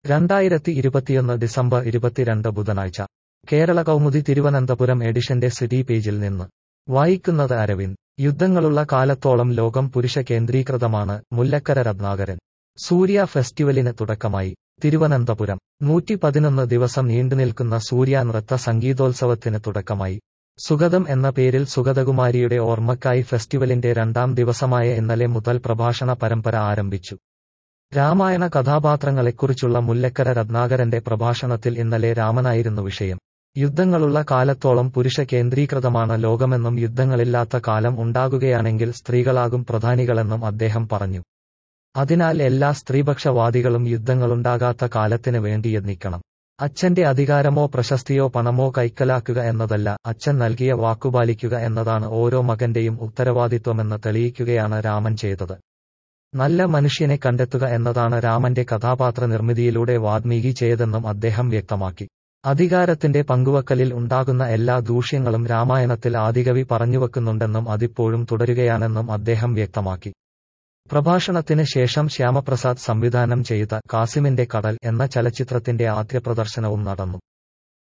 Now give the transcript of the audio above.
രണ്ടായിരത്തി ഇരുപത്തിയൊന്ന് ഡിസംബർ ഇരുപത്തിരണ്ട് ബുധനാഴ്ച കേരള കൗമുദി തിരുവനന്തപുരം എഡിഷന്റെ സിറ്റി പേജിൽ നിന്ന് വായിക്കുന്നത് അരവിന്ദ് യുദ്ധങ്ങളുള്ള കാലത്തോളം ലോകം പുരുഷ കേന്ദ്രീകൃതമാണ് മുല്ലക്കര രത്നാകരൻ സൂര്യ ഫെസ്റ്റിവലിന് തുടക്കമായി തിരുവനന്തപുരം നൂറ്റി പതിനൊന്ന് ദിവസം നീണ്ടുനിൽക്കുന്ന സൂര്യ നൃത്ത സംഗീതോത്സവത്തിന് തുടക്കമായി സുഗതം എന്ന പേരിൽ സുഗതകുമാരിയുടെ ഓർമ്മക്കായി ഫെസ്റ്റിവലിന്റെ രണ്ടാം ദിവസമായ ഇന്നലെ മുതൽ പ്രഭാഷണ പരമ്പര ആരംഭിച്ചു രാമായണ കഥാപാത്രങ്ങളെക്കുറിച്ചുള്ള മുല്ലക്കര രത്നാകരന്റെ പ്രഭാഷണത്തിൽ ഇന്നലെ രാമനായിരുന്നു വിഷയം യുദ്ധങ്ങളുള്ള കാലത്തോളം പുരുഷ കേന്ദ്രീകൃതമാണ് ലോകമെന്നും യുദ്ധങ്ങളില്ലാത്ത കാലം ഉണ്ടാകുകയാണെങ്കിൽ സ്ത്രീകളാകും പ്രധാനികളെന്നും അദ്ദേഹം പറഞ്ഞു അതിനാൽ എല്ലാ സ്ത്രീപക്ഷവാദികളും യുദ്ധങ്ങളുണ്ടാകാത്ത കാലത്തിന് വേണ്ടി യത്നിക്കണം അച്ഛന്റെ അധികാരമോ പ്രശസ്തിയോ പണമോ കൈക്കലാക്കുക എന്നതല്ല അച്ഛൻ നൽകിയ വാക്കുപാലിക്കുക എന്നതാണ് ഓരോ മകന്റെയും ഉത്തരവാദിത്വമെന്ന് തെളിയിക്കുകയാണ് രാമൻ ചെയ്തത് നല്ല മനുഷ്യനെ കണ്ടെത്തുക എന്നതാണ് രാമന്റെ കഥാപാത്ര നിർമ്മിതിയിലൂടെ വാൽമീകി ചെയ്തതെന്നും അദ്ദേഹം വ്യക്തമാക്കി അധികാരത്തിന്റെ പങ്കുവക്കലിൽ ഉണ്ടാകുന്ന എല്ലാ ദൂഷ്യങ്ങളും രാമായണത്തിൽ ആദികവി പറഞ്ഞുവെക്കുന്നുണ്ടെന്നും അതിപ്പോഴും തുടരുകയാണെന്നും അദ്ദേഹം വ്യക്തമാക്കി പ്രഭാഷണത്തിന് ശേഷം ശ്യാമപ്രസാദ് സംവിധാനം ചെയ്ത കാസിമിന്റെ കടൽ എന്ന ചലച്ചിത്രത്തിന്റെ ആദ്യ പ്രദർശനവും നടന്നു